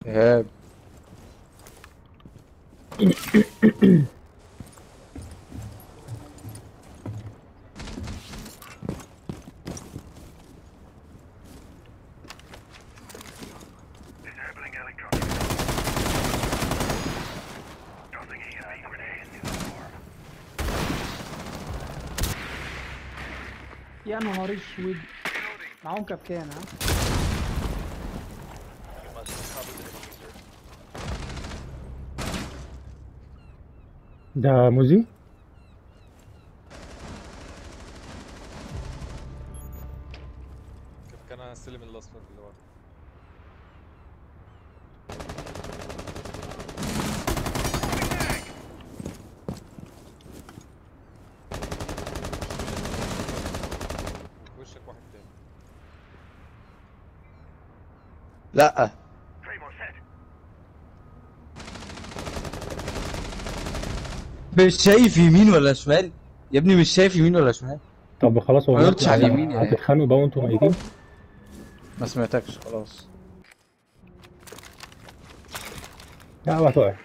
ايهاب Disabling electronic. Tossing EMP grenade in the form. يا نهار اسود معاهم كابتن ها You must recover the diffuser. ده موزي كان على السلم الاصفر اللي ورا في وشك واحد تاني لا Claymore set. مش شايف يمين ولا شمال يا ابني مش شايف يمين ولا شمال طب خلاص هو ما قلتش على يعني اليمين يعني. هتتخانقوا بقى وانتوا ميتين ما سمعتكش خلاص لا واحد واقع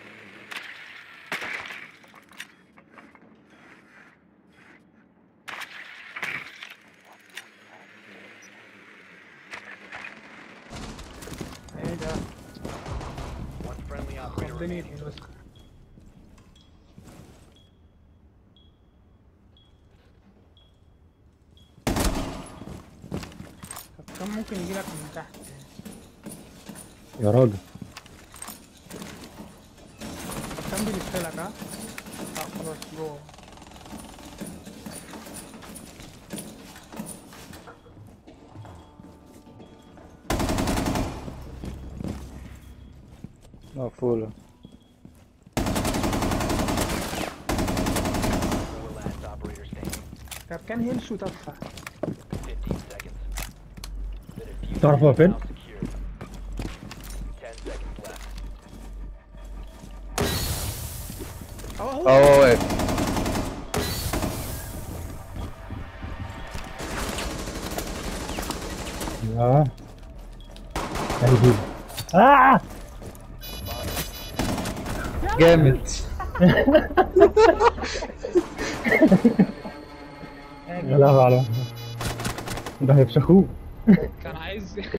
ايه ده One friendly operator خضني remaining. بس طب كان ممكن يجيلك من تحت يا راجل طب كان بيلفلك ها اه خلاص جوه مقفولة Four last operator standing. طب كان هيلث وتفه 15 seconds. The diffuser تعرف هو is فين؟ now secured. 10 seconds left. اهو اه اهو هو واقف اه هيجيب اه جامد يا لهوي على ده هيفشخوه كان عايز